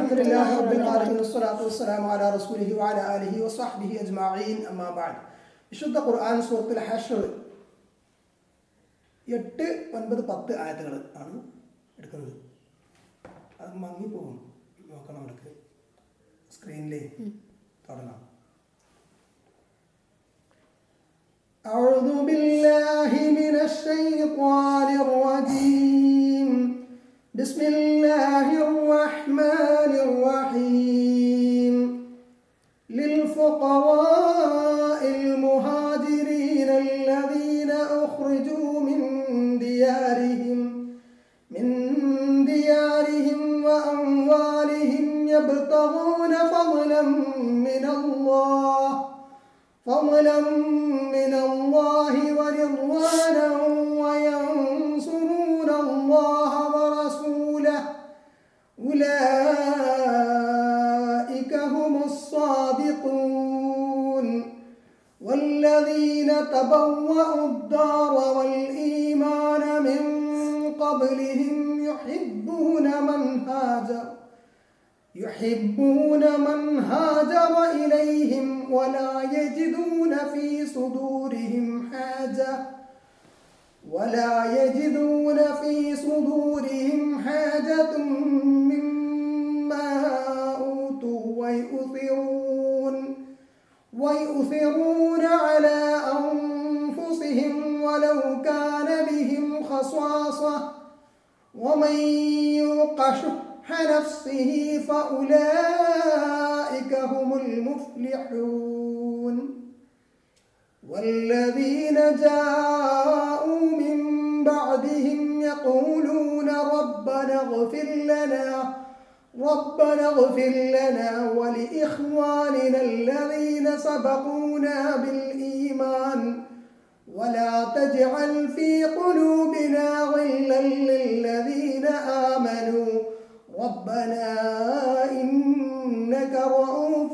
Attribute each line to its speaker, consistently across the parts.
Speaker 1: الحمد لله رب العالمين والصلاة والسلام على رسوله وعلى آله وصحبه أجمعين أما بعد വിശുദ്ധ ഖുർആൻ സൂറത്തുൽ ഹഷർ എട്ട് ഒൻപത് പത്ത് ആയത്തുകൾ ആണ് എടുക്കുന്നത് അത് മങ്ങിപ്പോകും നോക്കണം നമുക്ക് സ്ക്രീനിൽ തുടങ്ങാം أعوذ بالله من الشيطان الرجيم بسم الله الرحمن الرحيم للفقراء المهاجرين الذين أخرجوا من ديارهم من ديارهم وأموالهم يبتغون فضلا من الله فضلا من الله ورضوانا وينصرون الله ورسوله أولئك هم الصادقون والذين تبوأوا الدار والإيمان من قبلهم يحبون من هاجر يحبون من هاجر إليهم ولا يجدون في صدورهم حاجة ولا يجدون في صدورهم حاجة مما أوتوا ويؤثرون ويؤثرون على أنفسهم ولو كان بهم خصاصة ومن يوق شح نفسه فأولئك هم المفلحون والذين جاءوا من بعدهم يقولون ربنا اغفر لنا ربنا اغفر لنا ولإخواننا الذين سبقونا بالإيمان ولا تجعل في قلوبنا غلا للذين آمنوا ربنا إنك رؤوف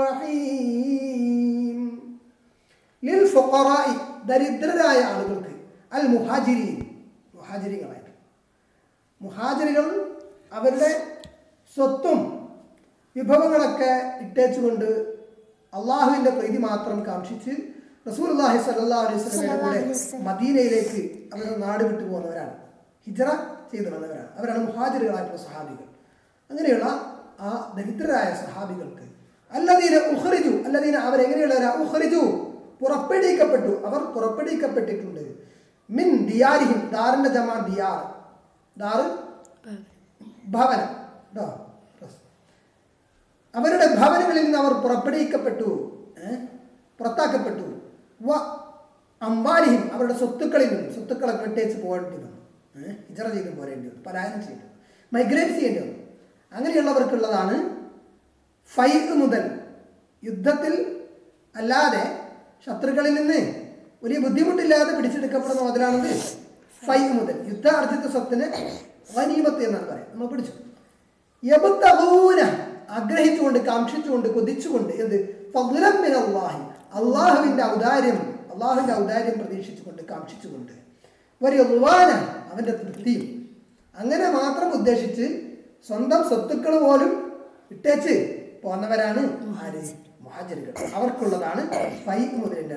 Speaker 1: رحيم للفقراء ദരിദ്രരായ ആളുകൾക്ക് അൽ മുഹാജിരി മുഹാജിരികളായിട്ട് മുഹാജിരികൾ അവരുടെ സ്വത്തും വിഭവങ്ങളൊക്കെ ഇട്ടേച്ചുകൊണ്ട് അള്ളാഹുവിൻ്റെ പ്രീതി മാത്രം കാക്ഷിച്ച് റസൂൽ അള്ളാഹി സല്ലാ അലൈഹി സ്വലമയുടെ കൂടെ മദീനയിലേക്ക് അവർ നാട് വിട്ടു പോകുന്നവരാണ് ഹിജറ ചെയ്തു വന്നവരാണ് അവരാണ് മുഹാജിറുകളായിട്ടുള്ള സഹാബികൾ അങ്ങനെയുള്ള ആ ദരിദ്രരായ സഹാബികൾക്ക് അല്ലദീന ഉഹ്റിജു അല്ലദീന അവരെങ്ങനെയുള്ളവരാ ഉഹ്റിജു പുറപ്പെടുവിക്കപ്പെട്ടു അവർ പുറപ്പെടുവിക്കപ്പെട്ടിട്ടുണ്ട് മിൻ ദിയാരിഹിം ദാറിന്റെ ജമാ ദിയാർ ദാറ് ഭവനം കേട്ടോ അവരുടെ ഭവനങ്ങളിൽ നിന്ന് അവർ പുറപ്പെടുവിക്കപ്പെട്ടു പുറത്താക്കപ്പെട്ടു വ അമ്പാലിഹിം അവരുടെ സ്വത്തുക്കളിൽ നിന്ന് സ്വത്തുക്കളെ കെട്ടേച്ച് പോകേണ്ടി വന്നു ഹിജറ ചെയ്ത് പോരേണ്ടി വന്നു പലായനം ചെയ്യേണ്ടി വന്നു മൈഗ്രേറ്റ് ചെയ്യേണ്ടി വന്നു അങ്ങനെയുള്ളവർക്കുള്ളതാണ് ഫൈവ് മുതൽ യുദ്ധത്തിൽ അല്ലാതെ ശത്രുക്കളിൽ നിന്ന് വലിയ ബുദ്ധിമുട്ടില്ലാതെ പിടിച്ചെടുക്കപ്പെടുന്ന മുതലാണത് ഫൈവ് മുതൽ യുദ്ധാർജിത സ്വത്തിന് വനീമത്ത് എന്നാണ് പറയാം നമ്മൾ പിടിച്ചു യബുത്തൂന ആഗ്രഹിച്ചുകൊണ്ട് കാക്ഷിച്ചുകൊണ്ട് കൊതിച്ചുകൊണ്ട് എന്ത് ഫതുലമ്മിൻ അള്ളാഹി അള്ളാഹുവിൻ്റെ ഔദാര്യം അള്ളാഹുവിൻ്റെ ഔദാര്യം പ്രതീക്ഷിച്ചുകൊണ്ട് കാക്ഷിച്ചുകൊണ്ട് ഒരു റുവാന അവൻ്റെ തൃപ്തിയും അങ്ങനെ മാത്രം ഉദ്ദേശിച്ച് സ്വന്തം സ്വത്തുക്കൾ പോലും ഇട്ടേച്ച് പോന്നവരാണ് ആര് മുഹാജരുകൾ അവർക്കുള്ളതാണ് ഫൈ മുതലിൻ്റെ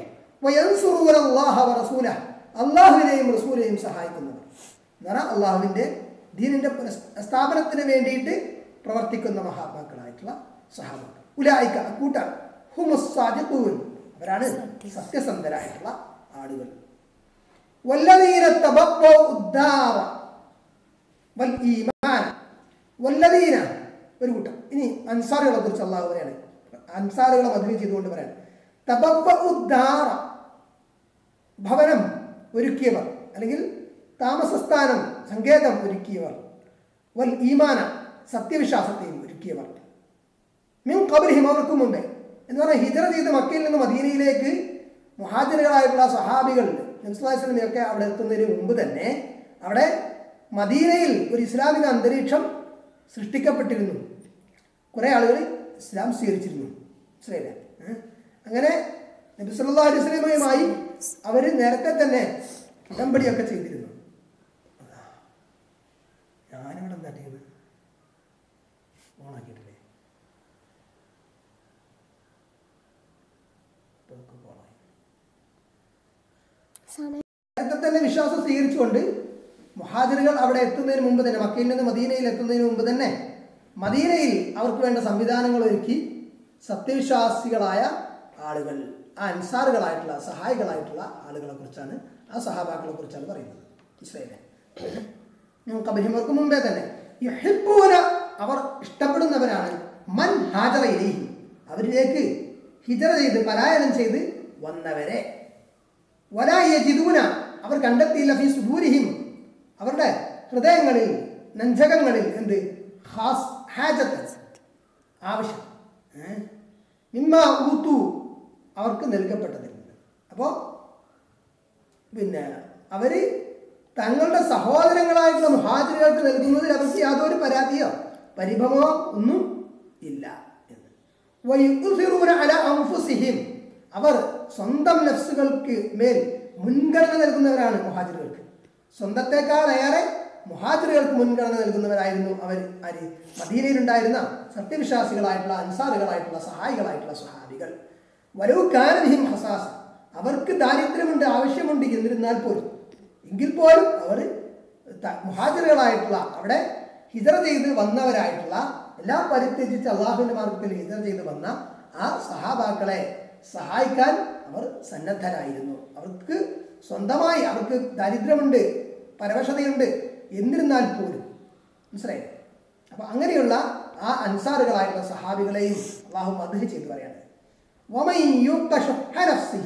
Speaker 1: റസൂല അള്ളാഹുവിനെയും റസൂലെയും സഹായിക്കുന്നവർ എന്ന് പറഞ്ഞാൽ അള്ളാഹുവിൻ്റെ ദീനിൻ്റെ സ്ഥാപനത്തിന് വേണ്ടിയിട്ട് പ്രവർത്തിക്കുന്ന മഹാത്മാക്കളായിട്ടുള്ള സഹാബാക്കൾ ഉലായിക്ക കൂട്ടാണ് ഹുമുസാദിഖൂൻ അവരാണ് സത്യസന്ധരായിട്ടുള്ള ആളുകൾ വല്ലതീന തബക്കോ ഉദ്ദാറ വൽ ഈമാൻ വല്ലതീന ഒരു കൂട്ടം ഇനി അൻസാറുകളെ കുറിച്ച് അള്ളാഹു പറയാണ് അൻസാറുകളെ മധുരം ചെയ്തുകൊണ്ട് പറയാൻ തബവ ഉദ്ദാറ ഭവനം ഒരുക്കിയവർ അല്ലെങ്കിൽ താമസസ്ഥാനം സങ്കേതം ഒരുക്കിയവർ വൽ ഈമാന സത്യവിശ്വാസത്തെയും ഒരുക്കിയവർ മിൻ കബരിഹിം അവർക്ക് മുമ്പേ എന്ന് പറഞ്ഞാൽ ഹിജറ ചെയ്ത് മക്കയിൽ നിന്ന് മദീനയിലേക്ക് മുഹാജിറുകളായിട്ടുള്ള സഹാബികൾ നബ്സുല്ലാസ്ലമിയൊക്കെ അവിടെ എത്തുന്നതിന് മുമ്പ് തന്നെ അവിടെ മദീനയിൽ ഒരു ഇസ്ലാമിക അന്തരീക്ഷം സൃഷ്ടിക്കപ്പെട്ടിരുന്നു കുറേ ആളുകൾ ഇസ്ലാം സ്വീകരിച്ചിരുന്നു മനസ്സിലായില്ലേ അങ്ങനെ നബി സല്ലാ അലൈഹി സ്വലമയുമായി അവർ നേരത്തെ തന്നെ ഉടമ്പടിയൊക്കെ ചെയ്തിരുന്നു ഞാനിവിടെ എന്താ ചെയ്യുന്നത് നേരത്തെ തന്നെ വിശ്വാസം സ്വീകരിച്ചുകൊണ്ട് മുഹാജിറുകൾ അവിടെ എത്തുന്നതിന് മുമ്പ് തന്നെ മക്കയിൽ നിന്ന് മദീനയിൽ എത്തുന്നതിന് മുമ്പ് തന്നെ മദീനയിൽ അവർക്ക് വേണ്ട സംവിധാനങ്ങൾ ഒരുക്കി സത്യവിശ്വാസികളായ ആളുകൾ ആ അൻസാറുകളായിട്ടുള്ള സഹായികളായിട്ടുള്ള ആളുകളെ കുറിച്ചാണ് ആ സഹാബാക്കളെ കുറിച്ചാണ് പറയുന്നത് ഇസ്രയേലെ ഞങ്ങൾക്ക് അഭിഹിമർക്ക് മുമ്പേ തന്നെ യുഹിബ്ബൂന അവർ ഇഷ്ടപ്പെടുന്നവരാണ് മൻ ഹാജറ ഇലൈഹി അവരിലേക്ക് ഹിജറ ചെയ്ത് പലായനം ചെയ്ത് വന്നവരെ വലായ ജിദൂന അവർ കണ്ടെത്തിയില്ല ഫി സുദൂരിഹിം അവരുടെ ഹൃദയങ്ങളിൽ നെഞ്ചകങ്ങളിൽ എന്ത് ഹാസ് ഹാജത്ത് ആവശ്യം ഏ? മിമ്മ ഊത്തു അവർക്ക് നൽകപ്പെട്ടതിൽ അപ്പോൾ പിന്നെ അവർ തങ്ങളുടെ സഹോദരങ്ങളായിട്ടുള്ള മുഹാജിറുകൾക്ക് നൽകുന്നതിൽ അവർക്ക് യാതൊരു പരാതിയോ പരിഭവമോ ഒന്നും ഇല്ല എന്ന് വയുസിറൂന അല അൻഫുസിഹിം അവർ സ്വന്തം നഫ്സുകൾക്ക് മേൽ മുൻഗണന നൽകുന്നവരാണ് മുഹാജിറുകൾക്ക് സ്വന്തത്തെക്കാളേറെ മുഹാജിറുകൾക്ക് മുൻഗണന നൽകുന്നവരായിരുന്നു അവർ ആര് മദീനയിലുണ്ടായിരുന്ന സത്യവിശ്വാസികളായിട്ടുള്ള അൻസാറുകളായിട്ടുള്ള സഹായികളായിട്ടുള്ള സ്വഹാബികൾ വരവ് കാനഹിം ഹസാസ അവർക്ക് ദാരിദ്ര്യമുണ്ട് ആവശ്യമുണ്ട് എന്നിരുന്നാൽ പോലും എങ്കിൽ പോലും അവർ ത- മുഹാജിറുകളായിട്ടുള്ള അവിടെ ഹിജറ ചെയ്ത് വന്നവരായിട്ടുള്ള എല്ലാം പരിത്യജിച്ച് അള്ളാഹുവിന്റെ മാർഗത്തിൽ ഹിജറ ചെയ്ത് വന്ന ആ സഹാബാക്കളെ സഹായിക്കാൻ അവർ സന്നദ്ധരായിരുന്നു അവർക്ക് സ്വന്തമായി അവർക്ക് ദാരിദ്ര്യമുണ്ട് പരവശതയുണ്ട് എന്നിരുന്നാൽ പോലും മനസ്സിലായി അപ്പൊ അങ്ങനെയുള്ള ആ അൻസാറുകളായിട്ടുള്ള സഹാബികളെയും അള്ളാഹു മദ്ഹ് ചെയ്ത് പറയാണ് ومن يوق شح نفسه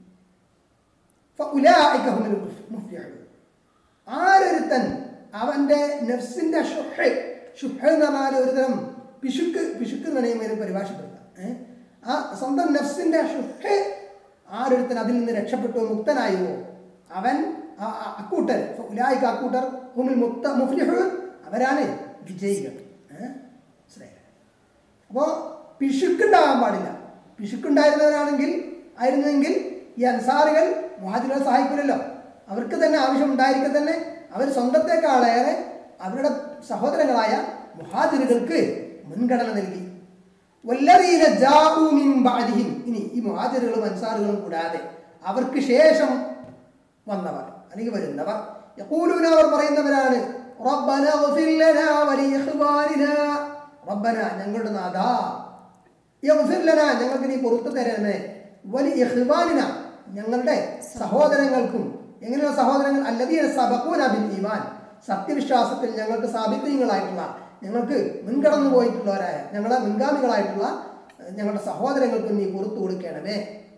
Speaker 1: فأولئك هم المفلحون ആരൊരുത്തൻ അവന്റെ നഫ്സിന്റെ ഷുഹ് ഷുഹ് എന്ന് പറഞ്ഞാൽ ഒരു തരം പിശുക്ക് പിശുക്ക് എന്ന് വേണമെങ്കിൽ പരിഭാഷപ്പെടുത്താം ഏഹ് ആ സ്വന്തം നഫ്സിന്റെ ഷുഹ് ആരൊരുത്തൻ അതിൽ നിന്ന് രക്ഷപ്പെട്ടു മുക്തനായോ അവൻ ആ- ആ- അക്കൂട്ടർ ഉലായിക്ക് അക്കൂട്ടർ ഹുമിൽ മുക്ത മുഫ്ലിഹുൻ അവരാണ് വിജയികൾ ഏഹ് മനസ്സിലായില്ലേ അപ്പോൾ പിശുക്കുണ്ടാകാൻ പാടില്ല പിശുക്കുണ്ടായിരുന്നവരാണെങ്കിൽ ആയിരുന്നെങ്കിൽ ഈ അൻസാറുകൾ മുഹാജിറുകളെ സഹായിക്കില്ലല്ലോ അവർക്ക് തന്നെ ആവശ്യം ഉണ്ടായിരിക്കെ തന്നെ അവർ സ്വന്തത്തെക്കാളേറെ അവരുടെ സഹോദരങ്ങളായ മുഹാജിറുകൾക്ക് മുൻഗണന നൽകി വല്ലതീന ജാഊ മിൻ ബഅദിഹിം ഇനി ഈ മുഹാജിറുകളും അൻസാറുകളും കൂടാതെ അവർക്ക് ശേഷം വന്നവർ അല്ലെങ്കിൽ വരുന്നവർ യഖൂലൂന അവർ പറയുന്നവരാണ് റബ്ബന ഗഫിർ ലനാ വലിഇഖ്വാനിനാ റബ്ബന ഞങ്ങളുടെ നാഥാ യഗ്ഫിർ ലനാ ഞങ്ങൾക്ക് നീ പുറത്തു തരണമേ വലി ഇഖ്വാനിന ഞങ്ങളുടെ സഹോദരങ്ങൾക്കും എങ്ങനെയുള്ള സഹോദരങ്ങൾ അല്ലതീന സബഖൂന ബിൽ ഈമാൻ സത്യവിശ്വാസത്തിൽ ഞങ്ങൾക്ക് സാബിത്യങ്ങളായിട്ടുള്ള ഞങ്ങൾക്ക് മുൻകടന്നു പോയിട്ടുള്ളവരായ ഞങ്ങളുടെ മുൻഗാമികളായിട്ടുള്ള ഏഹ്, ഞങ്ങളുടെ സഹോദരങ്ങൾക്ക് നീ പുറത്തു കൊടുക്കണമേ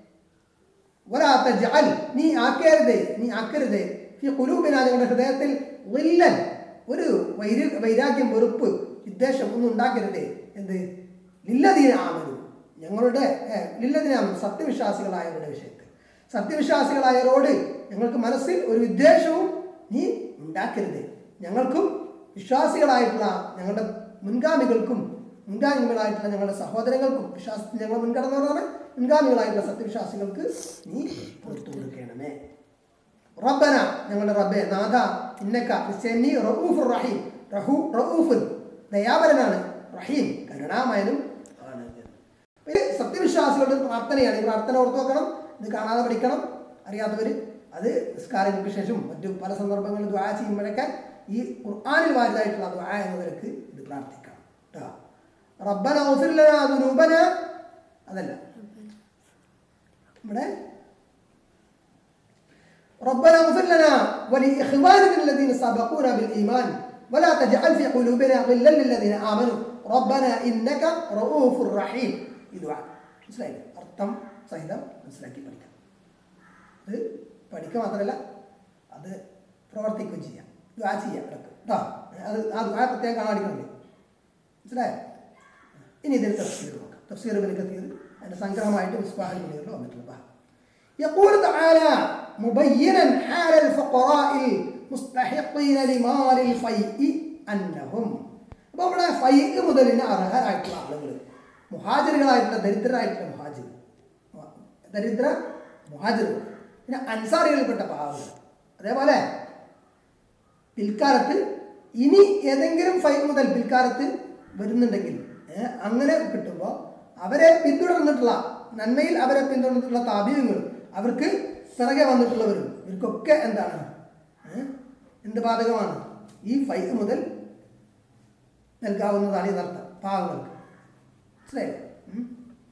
Speaker 1: ഒരാത്ത ജഅൽ നീ ആക്കരുത് നീ ആക്കരുത് ഈ കുലൂബിന ഞങ്ങളുടെ ഹൃദയത്തിൽ വില്ലൻ ഒരു വൈര വൈരാഗ്യം വെറുപ്പ് വിദ്വേഷം ഒന്നും ഉണ്ടാക്കരുത് എന്ത് ലില്ലദീന ആമനു ഞങ്ങളുടെ ഏ, ലില്ലദീന ആമനു സത്യവിശ്വാസികളായവരുടെ വിഷയത്തിൽ സത്യവിശ്വാസികളായവരോട് ഞങ്ങൾക്ക് മനസ്സിൽ ഒരു വിദ്വേഷവും നീ ഉണ്ടാക്കരുത് ഞങ്ങൾക്കും വിശ്വാസികളായിട്ടുള്ള ഞങ്ങളുടെ മുൻഗാമികൾക്കും മുൻഗാമികളായിട്ടുള്ള ഞങ്ങളുടെ സഹോദരങ്ങൾക്കും വിശ്വാസത്തിൽ ഞങ്ങൾ മുൻകടന്നവരാണ് മുൻഗാമികളായിട്ടുള്ള സത്യവിശ്വാസികൾക്ക് നീ പുറത്തു കൊടുക്കണമേ റബ്ബന ഞങ്ങളുടെ റബ്ബെ നാഥ ഇന്നക്ക ക്രിസ്ത്യാനി റഊഫുർ റഹീം റഹു റഊഫുൻ ദയാപരനാണ് റഹീം കരുണാമയനും ആണ് എന്ന്. ഇത് സത്യവിശ്വാസികളുടെ പ്രാർത്ഥനയാണ് ഈ പ്രാർത്ഥന ഓർത്ത് വെക്കണം ഇത് കാണാതെ പഠിക്കണം അറിയാത്തവർ അത് നിസ്കാരങ്ങൾക്ക് ശേഷം മറ്റു പല സന്ദർഭങ്ങളിൽ ദ്വാ ചെയ്യുമ്പോഴൊക്കെ ഈ ഖുർആാനിൽ വാരിതായിട്ടുള്ള ദ്വാ എന്നവർക്ക് ഇത് പ്രാർത്ഥിക്കണം കേട്ടോ റബ്ബന ഔഫിർ ലനാ ദുനൂബന അതല്ല നമ്മുടെ ربنا اغفر لنا ولإخواننا الذين سبقونا بالإيمان ولا تجعل في قلوبنا غلا للذين آمنوا ربنا إنك رؤوف رحيم ഇത് മനസ്സിലായില്ലേ അർത്ഥം സഹിതം മനസ്സിലാക്കി പഠിക്കാം അത് പഠിക്കുക മാത്രമല്ല അത് പ്രവർത്തിക്കുകയും ചെയ്യാം ദ്വാ ചെയ്യാം ഇടക്ക് കേട്ടോ അത് ആ ദ്വാ പ്രത്യേകം കാണാടിക്കണമല്ലേ മനസ്സിലായോ ഇനി ഇതിൽ തഫ്സീർ നോക്കാം തഫ്സീർ ബിൻ കത്തീർ അതിൻ്റെ സംഗ്രഹമായിട്ട് മിസ്ബാഹിൽ മുനീറിൽ വന്നിട്ടുള്ള ഭാഗം يقول تعالى مبينا حال الفقراء المستحقين لمال الفيء أنهم അപ്പോൾ നമ്മുടെ ഫൈക്ക് മുതലിന് അർഹരായിട്ടുള്ള ആളുകൾ മുഹാജിറുകളായിട്ടുള്ള ദരിദ്രരായിട്ടുള്ള മുഹാജിർ ദരിദ്ര മുഹാജിറുകൾ പിന്നെ അൻസാറികളിൽപ്പെട്ട പാവങ്ങൾ അതേപോലെ പിൽക്കാലത്ത് ഇനി ഏതെങ്കിലും ഫൈവ് മുതൽ പിൽക്കാലത്ത് വരുന്നുണ്ടെങ്കിൽ ഏ, അങ്ങനെ കിട്ടുമ്പോൾ അവരെ പിന്തുടർന്നിട്ടുള്ള നന്മയിൽ അവരെ പിന്തുടർന്നിട്ടുള്ള താപീയങ്ങളും അവർക്ക് പിറകെ വന്നിട്ടുള്ളവരും ഇവർക്കൊക്കെ എന്താണ് ഏ? എന്ത് ബാധകമാണ് ഈ ഫൈ മുതൽ നൽകാവുന്നതാണ് ഇതർത്ഥം പാവങ്ങൾക്ക് മനസ്സിലായില്ലേ ഉം.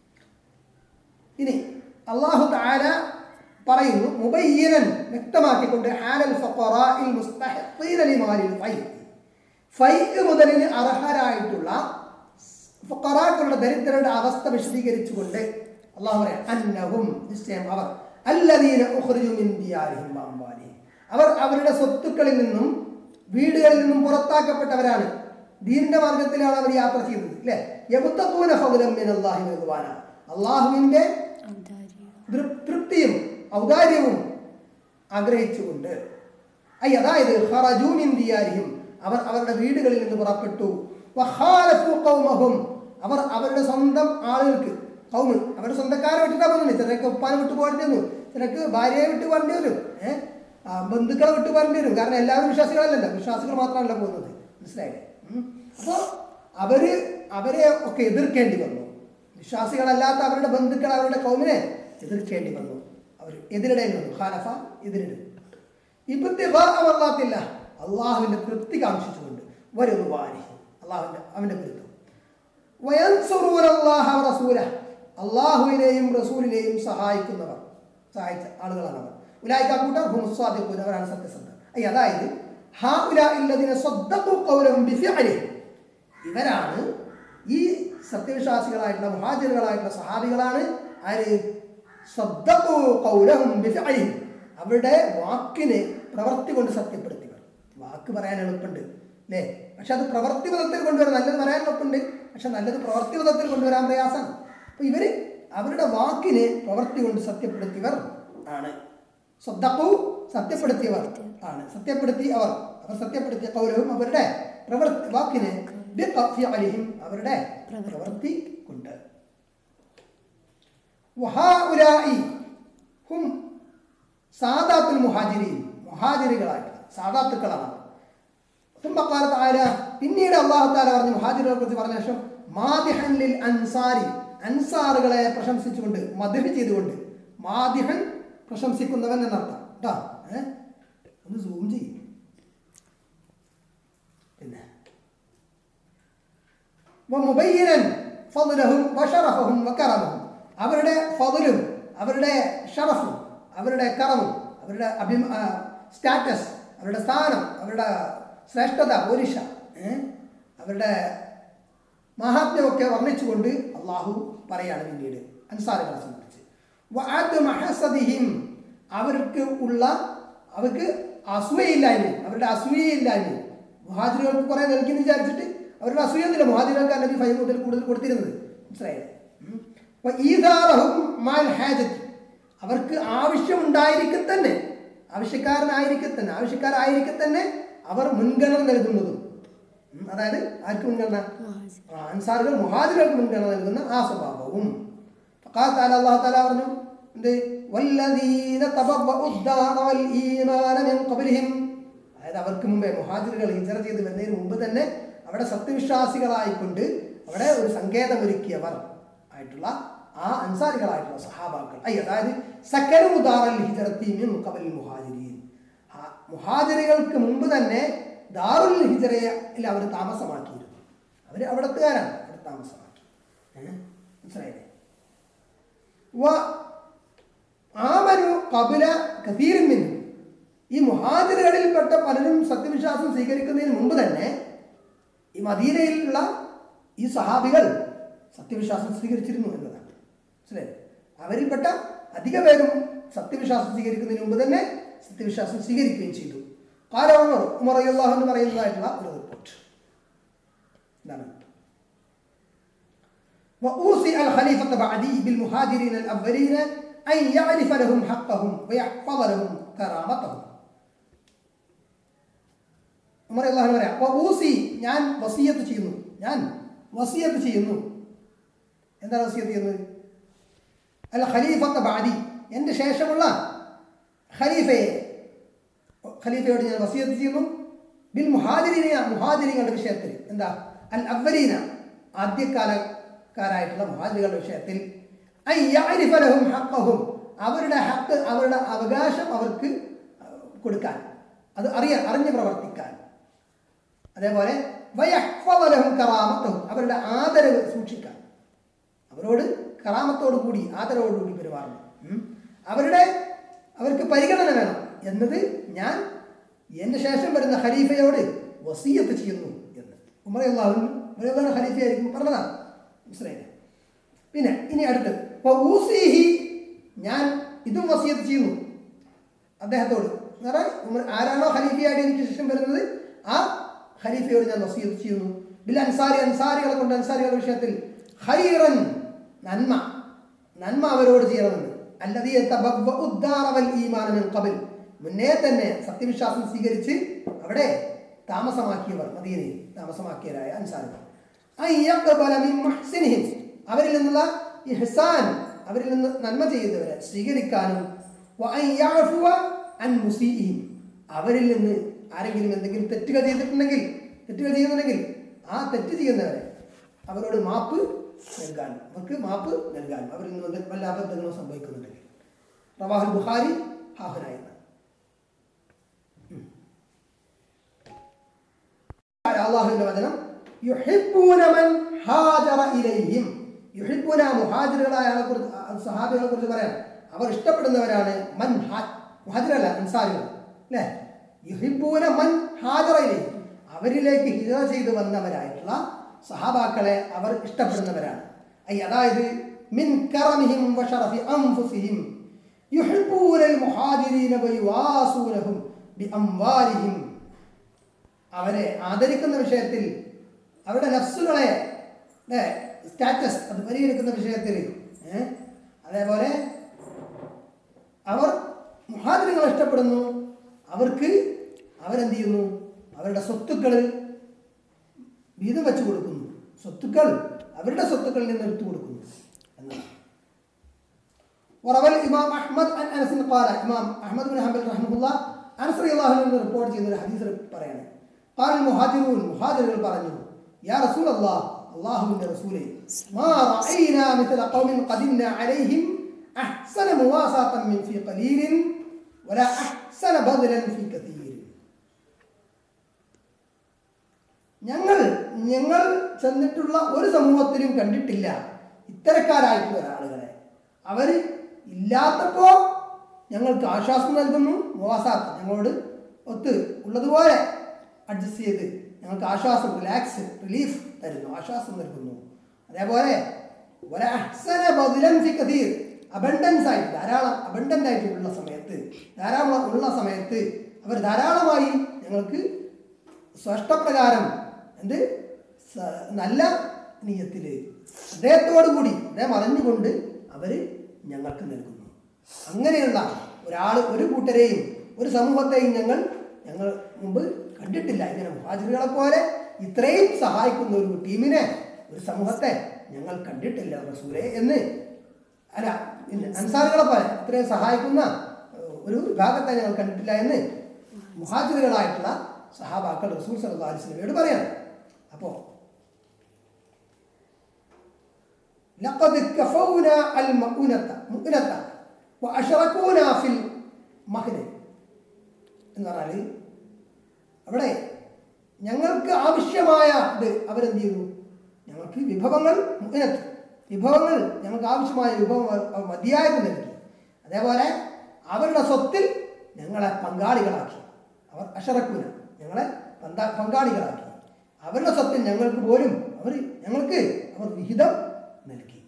Speaker 1: ഇനി അള്ളാഹു താര പറയുന്നു മുബയ്യനൻ വ്യക്തമാക്കിക്കൊണ്ട് ഹാലൽ ഫഖറാഇൽ മുസ്തഹിഖീന ലിമാലിൽ ഫൈ ഫൈ മുതലിന് അർഹരായിട്ടുള്ള ഫഖറാക്കളുടെ ദരിദ്രരുടെ അവസ്ഥ വിശദീകരിച്ചുകൊണ്ട് അള്ളാഹു പറയാം അന്നഹും നിശ്ചയം അവർ അല്ലദീന ഉഖ്രിജു മിൻ ദിയാരിഹിം വഅംവാലിഹിം അവർ അവരുടെ സ്വത്തുക്കളിൽ നിന്നും വീടുകളിൽ നിന്നും പുറത്താക്കപ്പെട്ടവരാണ് ദീനിന്റെ മാർഗത്തിലാണ് അവർ യാത്ര ചെയ്യുന്നത് അല്ലേ യബുത്തൂന ഫൗലം മിൻ അല്ലാഹി വറുദ്വാന അള്ളാഹുവിന്റെ തൃ- തൃപ്തിയും ഔദാര്യവും ആഗ്രഹിച്ചുകൊണ്ട് ഐ അതായത് ഖറജൂ മിൻ ദിയാരിഹിം അവർ അവരുടെ വീടുകളിൽ നിന്ന് പുറപ്പെട്ടു വഖാലഫു ഖൗമഹും അവർ അവരുടെ സ്വന്തം ആളുകൾക്ക് കൗമ് അവരുടെ സ്വന്തക്കാരെ വിട്ടിട്ടാ പോകുന്നത് ചിലർക്ക് ഉപ്പാനെ വിട്ടു പോകേണ്ടി വന്നു ചിലർക്ക് ഭാര്യയെ വിട്ട് പോകേണ്ടി വരും ഏഹ് ബന്ധുക്കളെ വിട്ട് പോകേണ്ടി വരും കാരണം എല്ലാവരും വിശ്വാസികളല്ലല്ലോ വിശ്വാസികൾ മാത്രമല്ല പോകുന്നത് മനസ്സിലായില്ലേ അപ്പോൾ അവര് അവരെ ഒക്കെ എതിർക്കേണ്ടി വന്നു വിശ്വാസികളല്ലാത്ത അവരുടെ ബന്ധുക്കൾ അവരുടെ കൗമിനെ എതിർക്കേണ്ടി വന്നു അവർ എതിരിടേണ്ടി വന്നു ഖാനഫ എതിരിടും ഇപ്പത്തില്ല അള്ളാഹുവിന്റെ തൃപ്തി കാംക്ഷിച്ചുകൊണ്ട് വരുന്നു വാരി അള്ളാഹുവിന്റെ അവന്റെ വിരുദ്ധം വയൻസുറൂന അല്ലാഹ വറസൂല അള്ളാഹുവിനെയും റസൂലിനെയും സഹായിക്കുന്നവർ സഹായിച്ച ആളുകളാണ് അവർ ഉലായിക്ക കൂട്ടർ ഹുമുസ്വാദിഖൂൻ അവരാണ് സത്യസന്ധർ അയ്യ അതായത് ഹാ ഉലാ ഇല്ലദിന സ്വദ്ദഖു ഖൗലഹും ബിഫിഅലിഹിം ഇവരാണ് ഈ സത്യവിശ്വാസികളായിട്ടുള്ള മുഹാജിറുകളായിട്ടുള്ള സഹാബികളാണ് ആര് സ്വദ്ദഖു ഖൗലഹും ബിഫിഅലിഹിം അവരുടെ വാക്കിനെ പ്രവർത്തി കൊണ്ട് സത്യപ്പെടുത്തിയവർ വാക്ക് പറയാൻ എളുപ്പമുണ്ട് അല്ലേ പക്ഷെ അത് പ്രവർത്തി പദത്തിൽ കൊണ്ടുവരാൻ നല്ലത് പറയാൻ എളുപ്പമുണ്ട് പക്ഷെ നല്ലത് പ്രവർത്തി പദത്തിൽ കൊണ്ടുവരാൻ പ്രയാസമാണ് അപ്പൊ ഇവര് അവരുടെ വാക്കിനെ പ്രവർത്തി കൊണ്ട് സത്യപ്പെടുത്തിയവർ ആണ് സ്വദ്ദഖു സത്യപ്പെടുത്തിയവർ ആണ് സത്യപ്പെടുത്തി അവർ അവർ സത്യപ്പെടുത്തിയ കൗരവും അവരുടെ പ്രവർത്തി വാക്കിനെ ബിഖഫിഅലിഹിം അവരുടെ പ്രവർത്തി കൊണ്ട് വഹാഉലായി ഹും സാദാത്തുൽ മുഹാജിരീൻ മുഹാജിരികളായിട്ട് സാദാത്തുക്കളാണ് അവർ. ثم قال تعالى പിന്നീട് അള്ളാഹു താല പറഞ്ഞു മുഹാജിറുകളെ കുറിച്ച് പറഞ്ഞ ശേഷം മാദിഹൻ ലിൽ അൻസാരി അൻസാറുകളെ പ്രശംസിച്ചുകൊണ്ട് മധുഹ് ചെയ്തുകൊണ്ട് മാദിഹൻ പ്രശംസിക്കുന്നവൻ എന്നർത്ഥം കേട്ടോ ഏ ഒന്ന് സൂം ചെയ്യും പിന്നെ മുബയ്യനൻ ഫضലഹും വഷറഫഹും വക്കറമഹും അവരുടെ ഫضലും അവരുടെ ഷറഫും അവരുടെ കറവും അവരുടെ അഭിമ സ്റ്റാറ്റസ് അവരുടെ സ്ഥാനം അവരുടെ ശ്രേഷ്ഠത പോരിഷ ഏ? അവരുടെ മഹാത്മ്യമൊക്കെ വർണ്ണിച്ചുകൊണ്ട് അള്ളാഹു പറയാണ് പിന്നീട് അൻസാറുകളെ സംബന്ധിച്ച് വഅദ് മഹസദിഹിം അവർക്ക് ഉള്ള അവർക്ക് അസൂയയില്ലായ്മയും അവരുടെ അസൂയയില്ലായ്മയും മുഹാജിറുകൾക്ക് കുറെ നൽകിയെന്ന് വിചാരിച്ചിട്ട് അവരുടെ അസൂയൊന്നുമില്ല മുഹാജിറുകൾക്ക് നബി ഫൈവ് മുതൽ കൂടുതൽ കൊടുത്തിരുന്നത് മനസ്സിലായില്ലേ ഉം. അപ്പൊ ഈദാറഹും മാൽ ഹാജത്ത് അവർക്ക് ആവശ്യമുണ്ടായിരിക്കെ തന്നെ ആവശ്യക്കാരനായിരിക്കെ തന്നെ ആവശ്യക്കാരായിരിക്കെ തന്നെ അവർ മുൻഗണന നൽകുന്നതും ഉം. അതായത് ആർക്ക് മുൻഗണന ആ, അൻസാറുകൾ മുഹാജിറുകൾക്ക് മുൻഗണന നൽകുന്ന ആ സ്വഭാവവും فقال تعالى الله تعالى പറഞ്ഞു എന്ത് والذين تبوأوا الدار والإيمان من قبلهم അതായത് അവർക്ക് മുമ്പേ മുഹാജിറുകൾ ഹിജറ ചെയ്ത് വരുന്നതിന് മുമ്പ് തന്നെ അവിടെ സത്യവിശ്വാസികളായിക്കൊണ്ട് അവിടെ ഒരു സങ്കേതമൊരുക്കിയവർ ആയിട്ടുള്ള ആ അൻസാരികളായിട്ടുള്ള സഹാബാക്കൾ ഐ അതായത് സക്കരുദാറൽ ഹിജറത്തി മിൻ ഖബൽ മുഹാജിരീൻ ആ മുഹാജിറുകൾക്ക് മുമ്പ് തന്നെ ദാറുൽ ഹിജറയിൽ അവർ താമസമാക്കിയിരുന്നു അവർ അവിടത്തുകാരാണ് അവിടെ താമസമാക്കി ഏഹ്? മനസ്സിലായില്ലേ വ- ആമനു കപില കതീരിൻ ഈ മുഹാജിറുകളിൽപ്പെട്ട പലരും സത്യവിശ്വാസം സ്വീകരിക്കുന്നതിന് മുമ്പ് തന്നെ ഈ മദീനയിലുള്ള ഈ സഹാബികൾ സത്യവിശ്വാസം സ്വീകരിച്ചിരുന്നു എന്നതാണ് മനസ്സിലായി അവരിൽപ്പെട്ട അധിക പേരും സത്യവിശ്വാസം സ്വീകരിക്കുന്നതിന് മുമ്പ് തന്നെ സത്യവിശ്വാസം സ്വീകരിക്കുകയും ചെയ്തു കാല ഉമർ ഉമർ അള്ളാഹു എന്ന് പറയുന്നതായിട്ടുള്ള ഒരു റിപ്പോർട്ട് എന്താണ് وأوصي الخليفة بعدي بالمهاجرين الأولين أن يعرف لهم حقهم ويحفظ لهم كرامتهم ഉമർ അള്ളാഹു പറയാം അപ്പോൾ ഊസി ഞാൻ വസീയത്ത് ചെയ്യുന്നു ഞാൻ വസീയത്ത് ചെയ്യുന്നു എന്താണ് വസീയത്ത് ചെയ്യുന്നത് അല്ല ഖലീഫത്ത് ബാദി എൻ്റെ ശേഷമുള്ള ഖലീഫയെ ഖലീഫയോട് ഞാൻ വസീയത്ത് ചെയ്യുന്നു ബിൽ മുഹാജിരീന മുഹാജിരികളുടെ വിഷയത്തിൽ എന്താ അൽ അവലീന ആദ്യകാലക്കാരായിട്ടുള്ള മുഹാജികളുടെ വിഷയത്തിൽ ഐ യഅരിഫ ലഹും ഹഖഹും അവരുടെ ഹക്ക് അവരുടെ അവകാശം അവർക്ക് കൊടുക്കാൻ അത് അറിയാൻ അറിഞ്ഞ് പ്രവർത്തിക്കാൻ അതേപോലെ വയഹ്ഫദലഹും കറാമത്തഹും അവരുടെ ആദരവ് സൂക്ഷിക്കാൻ അവരോട് കറാമത്തോടു കൂടി ആദരവോടുകൂടി പെരുമാറണം ഉം. അവരുടെ അവർക്ക് പരിഗണന വേണം എന്നത് ഞാൻ എൻ്റെ ശേഷം വരുന്ന ഖലീഫയോട് വസീയത്ത് ചെയ്യുന്നു എന്ന് ഉമർ അള്ളാഹു ഉമർ അള്ളാഹു ഖലീഫയായിരിക്കും പറഞ്ഞതാണ് മനസ്സിലായില്ലേ പിന്നെ ഇനി അടുത്ത് അപ്പോൾ ഊസിഹി ഞാൻ ഇതും വസീയത്ത് ചെയ്യുന്നു അദ്ദേഹത്തോട് എന്ന് പറഞ്ഞാൽ ഉമർ ആരാണോ ഖലീഫയായിട്ട് എനിക്ക് ശേഷം വരുന്നത് ആ ഖലീഫയോട് ഞാൻ വസീയത്ത് ചെയ്യുന്നു ബിൽ അൻസാരി അൻസാരികളെ കൊണ്ട് അൻസാരികളുടെ വിഷയത്തിൽ ഹൈറൻ നന്മ നന്മ അവരോട് ചെയ്യണമെന്ന് അല്ലതീ ഈമാനം കബിൽ മുന്നേ തന്നെ സത്യവിശ്വാസം സ്വീകരിച്ച് അവിടെ താമസമാക്കിയവർ മദീനയിൽ താമസമാക്കിയവരായ അൻസാരികൾ അയ്യഖ്ബല മിൻ മുഹ്സിനിഹിം. അവരിൽ നിന്നുള്ള ഇഹ്സാൻ അവരിൽ നിന്ന് നന്മ ചെയ്യുന്നവരെ സ്വീകരിക്കാനും വഅൻ യഅഫുവ അൻ മുസീഇഹിം. അവരിൽ നിന്ന് ആരെങ്കിലും എന്തെങ്കിലും തെറ്റുകൾ ചെയ്തിട്ടുണ്ടെങ്കിൽ തെറ്റുകൾ ചെയ്യുന്നുണ്ടെങ്കിൽ ആ തെറ്റ് ചെയ്യുന്നവരെ അവരോട് മാപ്പ് നൽകാനും അവർക്ക് മാപ്പ് നൽകാനും അവരിൽ നിന്ന് വല്ല- വല്ല അബദ്ധങ്ങളോ സംഭവിക്കുന്നുണ്ടെങ്കിൽ റവാഹുൽ ബുഖാരി ഹാഹനായിരുന്നു അള്ളാഹുവിന്റെ വചനം യുഹിബ്ബൂന മൻ ഹാജറ ഇലൈഹിം യുഹിബ്ബൂന മുഹാജിറുകളായ ആളെ കുറിച്ച് സഹാബികളെ കുറിച്ച് പറയാം അവർ ഇഷ്ടപ്പെടുന്നവരാണ് മൻ ഹാ മുഹാജിറല്ല അൻസാരികൾ അല്ലേ യുഹിബ്ബൂന മൻ ഹാജറ ഇലൈഹിം അവരിലേക്ക് ഹിജറ ചെയ്ത് വന്നവരായിട്ടുള്ള സഹാബാക്കളെ അവർ ഇഷ്ടപ്പെടുന്നവരാണ് ഐ അതായത് മിൻ കറമിഹിം വഷറഫി അൻഫുസിഹിം യുഹിബ്ബൂനൽ മുഹാജിരീന വയുവാസൂനഹും ബിഅംവാലിഹിം അവരെ ആദരിക്കുന്ന വിഷയത്തിൽ അവരുടെ നഫ്സുകളെ സ്റ്റാറ്റസ് അത് പരിഗണിക്കുന്ന വിഷയത്തിൽ ഏ, അതേപോലെ അവർ മുഹാദിനങ്ങളെ ഇഷ്ടപ്പെടുന്നു അവർക്ക് അവരെന്ത് ചെയ്യുന്നു അവരുടെ സ്വത്തുക്കൾ വീതം വെച്ച് കൊടുക്കുന്നു സ്വത്തുക്കൾ അവരുടെ സ്വത്തുക്കളിൽ നിന്ന് എടുത്തു കൊടുക്കുന്നു എന്നതാണ് وروى الإمام أحمد عن أنس قال إمام أحمد بن حنبل رحمه الله أنس رضي الله عنه റിപ്പോർട്ട് ചെയ്യുന്ന ഒരു ഹദീസ് പറയാണ് قال المهاجرون മുഹാജിറുകൾ പറഞ്ഞു يا رسول الله الله من رسوله ما رأينا مثل قوم قدمنا عليهم أحسن مواساة من في قليل ولا أحسن بذلا في كثير ഞങ്ങൾ ഞങ്ങൾ ചെന്നിട്ടുള്ള ഒരു സമൂഹത്തിലും കണ്ടിട്ടില്ല ഇത്തരക്കാരായിട്ടുള്ള ആളുകളെ അവർ ഇല്ലാത്തപ്പോൾ ഞങ്ങൾക്ക് ആശ്വാസം നൽകുന്നു മോസാത്ത് ഞങ്ങളോട് ഒത്ത് ഉള്ളതുപോലെ അഡ്ജസ്റ്റ് ചെയ്ത് ഞങ്ങൾക്ക് ആശ്വാസം റിലാക്സ് റിലീഫ് തരുന്നു ആശ്വാസം നൽകുന്നു അതേപോലെ ഒരഹ്സന ബദുലൻ ഫി കഥീർ അബണ്ടൻസ് ആയിട്ട് ധാരാളം അബണ്ടൻ്റ് ആയിട്ട് ഉള്ള സമയത്ത് ധാരാളം ഉള്ള സമയത്ത് അവർ ധാരാളമായി ഞങ്ങൾക്ക് സ്പഷ്ടപ്രകാരം എന്ത് സ- നല്ല നീയത്തിൽ ഹൃദയത്തോടു കൂടി ഹൃദയം അറിഞ്ഞുകൊണ്ട് അവർ ഞങ്ങൾക്ക് നൽകുന്നു അങ്ങനെയുള്ള ഒരാൾ ഒരു കൂട്ടരെയും ഒരു സമൂഹത്തെയും ഞങ്ങൾ ഞങ്ങൾ മുമ്പ് കണ്ടിട്ടില്ല ഇങ്ങനെ മുഹാജിറുകളെ പോലെ ഇത്രയും സഹായിക്കുന്ന ഒരു ടീമിനെ ഒരു സമൂഹത്തെ ഞങ്ങൾ കണ്ടിട്ടില്ല റസൂലെ എന്ന് അല്ല പിന്നെ അൻസാറുകളെ പോലെ ഇത്രയും സഹായിക്കുന്ന ഏഹ്, ഒരു വിഭാഗത്തെ ഞങ്ങൾ കണ്ടിട്ടില്ല എന്ന് മുഹാജിറുകളായിട്ടുള്ള സഹാബാക്കൾ റസൂൽ സല്ലല്ലാഹു അലൈഹി വസല്ലമയോട് പറയാണ് അപ്പോൾ لقد كفونا المؤونة مؤونة وأشركونا في المهنة എന്ന് പറഞ്ഞാൽ അവിടെ ഞങ്ങൾക്ക് ആവശ്യമായ ഇത് അവരെന്ത് ചെയ്തു ഞങ്ങൾക്ക് വിഭവങ്ങൾ മുഖനത്ത് വിഭവങ്ങൾ ഞങ്ങൾക്ക് ആവശ്യമായ വിഭവം അവർ മതിയായത് നൽകി അതേപോലെ അവരുടെ സ്വത്തിൽ ഞങ്ങളെ പങ്കാളികളാക്കി അവർ അഷറക്കൂന ഞങ്ങളെ പന്താ- പങ്കാളികളാക്കി അവരുടെ സ്വത്തിൽ ഞങ്ങൾക്ക് പോലും അവർ ഞങ്ങൾക്ക് അവർ വിഹിതം നൽകി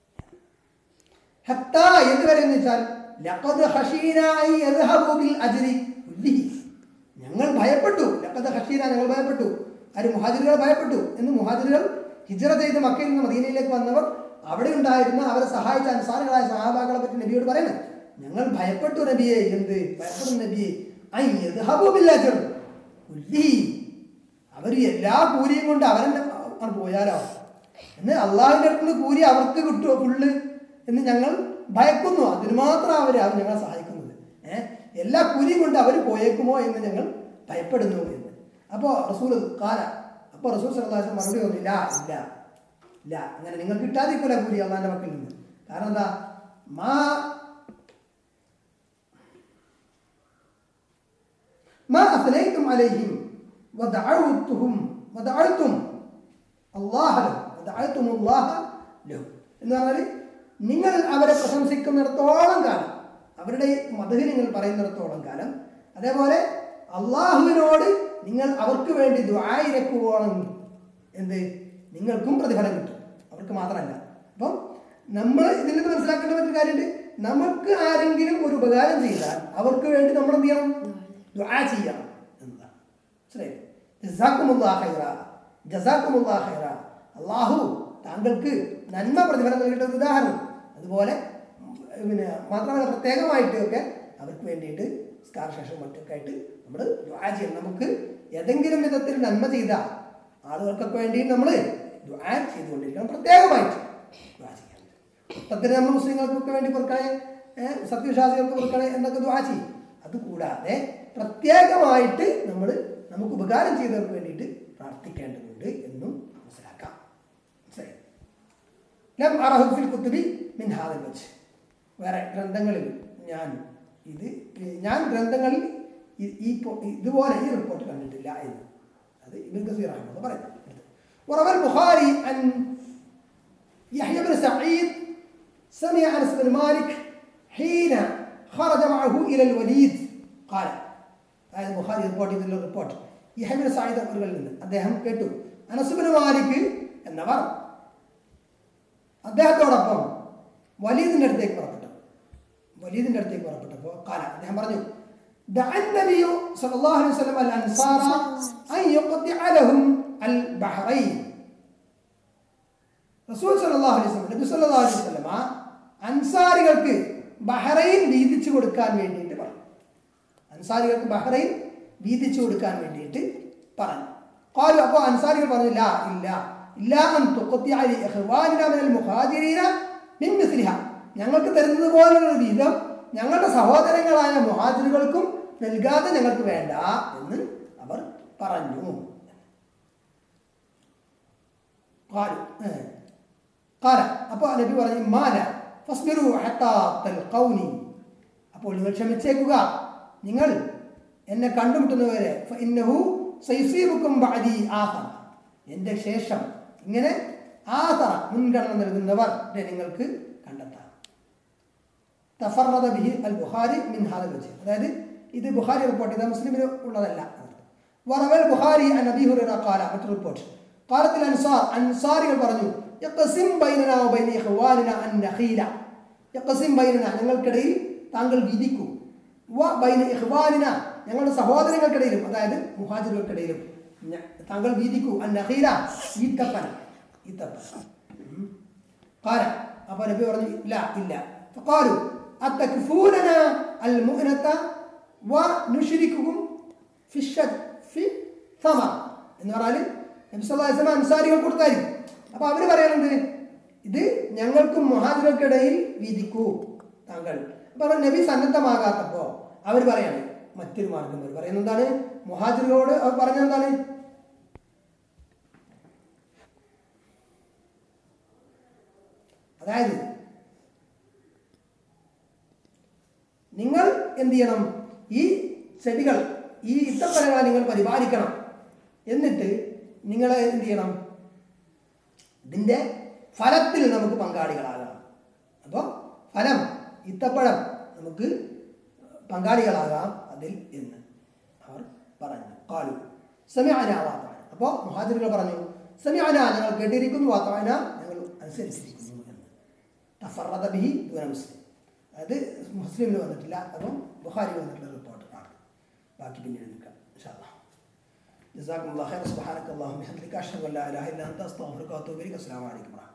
Speaker 1: ഹത്താ എതുവരെ എന്ന് വെച്ചാൽ ലഖദ് ഖശീന അൻ യദ്ഹബു ബിൽ അജ്രി കുല്ലിഹി. ഞങ്ങൾ ഭയപ്പെട്ടു ലഖദ് ഖശീന ഞങ്ങൾ ഭയപ്പെട്ടു ആര് മുഹാജിറുകൾ ഭയപ്പെട്ടു എന്ന് മുഹാജിറുകൾ ഹിജറ ചെയ്ത് മക്കയിൽ നിന്ന് മദീനയിലേക്ക് വന്നവർ അവിടെ ഉണ്ടായിരുന്ന അവരെ സഹായിച്ച അൻസാറുകളായ സഹാബാക്കളെ പറ്റി നബിയോട് പറയുന്നത് ഞങ്ങൾ ഭയപ്പെട്ടു നബിയെ എന്ത് ഭയപ്പെടും നബിയെ അൻ യദ്ഹബു ബിൽ അജ്ർ കുല്ലിഹി. അവർ എല്ലാ കൂലിയും കൊണ്ട് അവരെന്നെ ആണ് പോയാലോ എന്ന് അള്ളാഹുവിൻ്റെ അടുത്ത് നിന്ന് കൂലി അവർക്ക് കിട്ടുമോ ഫുള്ള് എന്ന് ഞങ്ങൾ ഭയക്കുന്നു അതിന് മാത്രം അവർ അവർ ഞങ്ങളെ സഹായിക്കുന്നത് ഏഹ് എല്ലാ കൂലിയും കൊണ്ട് അവർ പോയേക്കുമോ എന്ന് ഞങ്ങൾ ഭയപ്പെടുന്നു എന്ന് അപ്പോൾ റസൂൽ കാല അപ്പോൾ റസൂൽ സല്ലാസ് മറുപടി പറഞ്ഞില്ല ഇല്ല ഇല്ല അങ്ങനെ നിങ്ങൾ കിട്ടാതിരിക്കില്ല കൂലി അള്ളാഹിൻ്റെ മക്കളിൽ നിന്ന് കാരണം എന്താ മാ മാ അസ്നൈതും അലൈഹിം വദഅഉതുഹും വദഅതും അല്ലാഹ ലഹും വദഅതും അല്ലാഹ ലഹും എന്ന് പറഞ്ഞാൽ നിങ്ങൾ അവരെ പ്രശംസിക്കുന്നിടത്തോളം കാലം അവരുടെ മതഹ് നിങ്ങൾ പറയുന്നിടത്തോളം കാലം അതേപോലെ അള്ളാഹുവിനോട് നിങ്ങൾ അവർക്ക് വേണ്ടി ദ്വായിരക്കുവോളം എന്ത് നിങ്ങൾക്കും പ്രതിഫലം കിട്ടും അവർക്ക് മാത്രമല്ല അപ്പം നമ്മൾ ഇതിൽ നിന്ന് മനസ്സിലാക്കേണ്ട മറ്റൊരു കാര്യമുണ്ട് നമുക്ക് ആരെങ്കിലും ഒരു ഉപകാരം ചെയ്താൽ അവർക്ക് വേണ്ടി നമ്മൾ എന്ത് ചെയ്യണം ദ്വാ ചെയ്യണം എന്നതാണ് മനസ്സിലായി ജസാക്കുമുല്ലാ ഖൈറ ജസാക്കുമുല്ലാ ഖൈറ അള്ളാഹു താങ്കൾക്ക് നന്മ പ്രതിഫലം നൽകിയിട്ട് ഒരു ഉദാഹരണം അതുപോലെ ഉം, പിന്നെ മാത്രമല്ല പ്രത്യേകമായിട്ട് ഒക്കെ അവർക്ക് വേണ്ടിയിട്ട് സ്കാരശേഷം മറ്റൊക്കെ ആയിട്ട് നമ്മൾ ദ്വാ ചെയ്യണം നമുക്ക് ഏതെങ്കിലും വിധത്തിൽ നന്മ ചെയ്ത ആളുകൾക്കൊക്കെ വേണ്ടി നമ്മൾ ദ്വാ ചെയ്തുകൊണ്ടിരിക്കണം പ്രത്യേകമായിട്ട് ദ്വാ ചെയ്യാൻ മൊത്തത്തിൽ നമ്മൾ മുസ്ലിങ്ങൾക്കൊക്കെ വേണ്ടി കൊടുക്കണേ ഏഹ്, സത്യവിശ്വാസികൾക്ക് കൊടുക്കണേ എന്നൊക്കെ ദ്വാ ചെയ്യും അതുകൂടാതെ പ്രത്യേകമായിട്ട് നമ്മൾ നമുക്ക് ഉപകാരം ചെയ്തവർക്ക് വേണ്ടിയിട്ട് പ്രാർത്ഥിക്കേണ്ടതുണ്ട് എന്നും മനസ്സിലാക്കാം മനസ്സിലായി ലം അറഹു ഫിൽ കുത്തുബി മിൻ ഹാദൽ വജ് വേറെ ഗ്രന്ഥങ്ങളിൽ ഞാൻ ഇത് ഞാൻ ഗ്രന്ഥങ്ങളിൽ ഈ- ഈ പൊ- ഇതുപോലെ ഈ റിപ്പോർട്ട് കണ്ടിട്ടില്ല എന്ന് അത് ഇബിൻ കസീർ അഹമ്മദ് പറയുന്നു وروى البخاري عن يحيى بن سعيد سمع انس بن مالك حين خرج معه الى الوليد قال അതായത് ബുഖാരി റിപ്പോർട്ട് ചെയ്തിട്ടുള്ള റിപ്പോർട്ട് യഹബിൻ സായിദ് അവറുകളിൽ നിന്ന് അദ്ദേഹം കേട്ടു അനസുബിൻ മാലിക് എന്നവർ അദ്ദേഹത്തോടൊപ്പം വലീദിന്റെ അടുത്തേക്ക് പുറപ്പെട്ടു വലീദിന്റെ അടുത്തേക്ക് പുറപ്പെട്ടപ്പോൾ കാല അദ്ദേഹം പറഞ്ഞു دعا النبي صلى الله عليه وسلم الأنصار أن يقطع لهم البحرين റസൂൽ സല്ലല്ലാഹു അലൈഹി വസല്ലം നബി സല്ലല്ലാഹു അലൈഹി വസല്ലമ അൻസാരികൾക്ക് ബഹ്റൈൻ വീതിച്ചു കൊടുക്കാൻ വേണ്ടിയിട്ട് പറഞ്ഞു അൻസാരികൾക്ക് ബഹ്റൈൻ വീതിച്ചു കൊടുക്കാൻ വേണ്ടിയിട്ട് പറഞ്ഞു قالوا അപ്പോൾ അൻസാരികൾ പറഞ്ഞു ലാ ഇല്ല ഇല്ല അൻ തുഖത്തിഅ ലി ഇഖ്വാനിന മിനൽ മുഹാജിരീന മിൻ മിസ്ലിഹ ഞങ്ങൾക്ക് തരുന്നത് പോലുള്ള വീതം ഞങ്ങളുടെ സഹോദരങ്ങളായ മുഹാജിറുകൾക്കും നൽകാതെ ഞങ്ങൾക്ക് വേണ്ട എന്ന് അവർ പറഞ്ഞു قالوا ഏഹ്. قال അപ്പോൾ നബി പറഞ്ഞു മാല ഫസ്ബിറു ഹത്താ തൽഖൗനി അപ്പോൾ നിങ്ങൾ ക്ഷമിച്ചേക്കുക നിങ്ങൾ എന്നെ കണ്ടുമുട്ടുന്നവരെ ഫഇന്നഹു സൈസീബുക്കും ബഅദി ആഖറ എൻ്റെ ശേഷം ഇങ്ങനെ ആഖറ മുൻഗണന നൽകുന്നവർ നിങ്ങൾക്ക് കണ്ടെത്താം തഫറദ ബിഹി അൽ ബുഖാരി മിൻ ഹാദൽ വജ് അതായത് ഇത് ബുഖാരി റിപ്പോർട്ട് ചെയ്ത മുസ്ലിമിന് ഉള്ളതല്ല വറവൽ ബുഖാരി അൻ അബി ഹുറൈറ ഖാല മറ്റൊരു റിപ്പോർട്ട് ഖാലത്തിൽ അൻസാർ അൻസാരികൾ പറഞ്ഞു യഖസിം ബൈനനാ വബൈന ഇഖ്വാനിന അൻ നഖീല യഖസിം ബൈനന ഞങ്ങൾക്കിടയിൽ താങ്കൾ വിധിക്കൂ വ ബൈന ഇഖ്വാനിന ഞങ്ങളുടെ സഹോദരങ്ങൾക്കിടയിലും അതായത് മുഹാജിറുകൾക്കിടയിലും ഞ- താങ്കൾ വീതിക്കൂ അൻ നഖീല ഈത്തപ്പന ഈത്തപ്പന ഉം. قال അപ്പോൾ നബി പറഞ്ഞു ഇല്ല ഇല്ല فقالوا أتكفوننا المؤنة ونشرككم في الشد في ثمر എന്ന് പറഞ്ഞാൽ നബി സല്ലല്ലാഹു അലൈഹി വസല്ലം അൻസാരികൾ കൊടുത്തായിരിക്കും അപ്പോൾ അവർ പറയുന്നുണ്ട് ഇത് ഞങ്ങൾക്കും മുഹാജിർക്കിടയിൽ വീതിക്കൂ താങ്കൾ അപ്പോൾ നബി സന്നദ്ധമാകാത്തപ്പോൾ അവർ പറയാണ് മറ്റൊരു മാർഗം അവർ പറയുന്നത് എന്താണ് മുഹാജിറുകളോട് അവർ പറഞ്ഞത് എന്താണ് അതായത് നിങ്ങൾ എന്ത് ചെയ്യണം ഈ ചെടികൾ ഈ ഇത്തപ്പനകളെ നിങ്ങൾ പരിപാലിക്കണം എന്നിട്ട് നിങ്ങൾ എന്ത് ചെയ്യണം ഇതിൻ്റെ ഫലത്തിൽ നമുക്ക് പങ്കാളികളാകാം അപ്പോൾ ഫലം ഇത്തപ്പഴം നമുക്ക് പങ്കാളികളാകാം അതിൽ എന്ന് അവർ പറഞ്ഞു കാലു സമയാന വാത്താന അപ്പോൾ മുഹാജിറുകൾ പറഞ്ഞു സമയാന ഞങ്ങൾ കേട്ടിരിക്കുന്നു വാത്താന ഞങ്ങൾ അനുസരിച്ചിരിക്കുന്നു എന്ന് തഫറദ ബിഹി ദൂന മുസ്ലിം അതായത് മുസ്ലിമിൽ വന്നിട്ടില്ല അപ്പം ബുഖാരിൽ വന്നിട്ടുള്ള റിപ്പോർട്ട് ആണ് ബാക്കി പിന്നീട് നിൽക്കാം ഇൻഷാ അല്ലാഹ് جزاكم الله خير سبحانك اللهم وبحمدك اشهد ان لا اله الا انت استغفرك واتوب اليك السلام عليكم ورحمه الله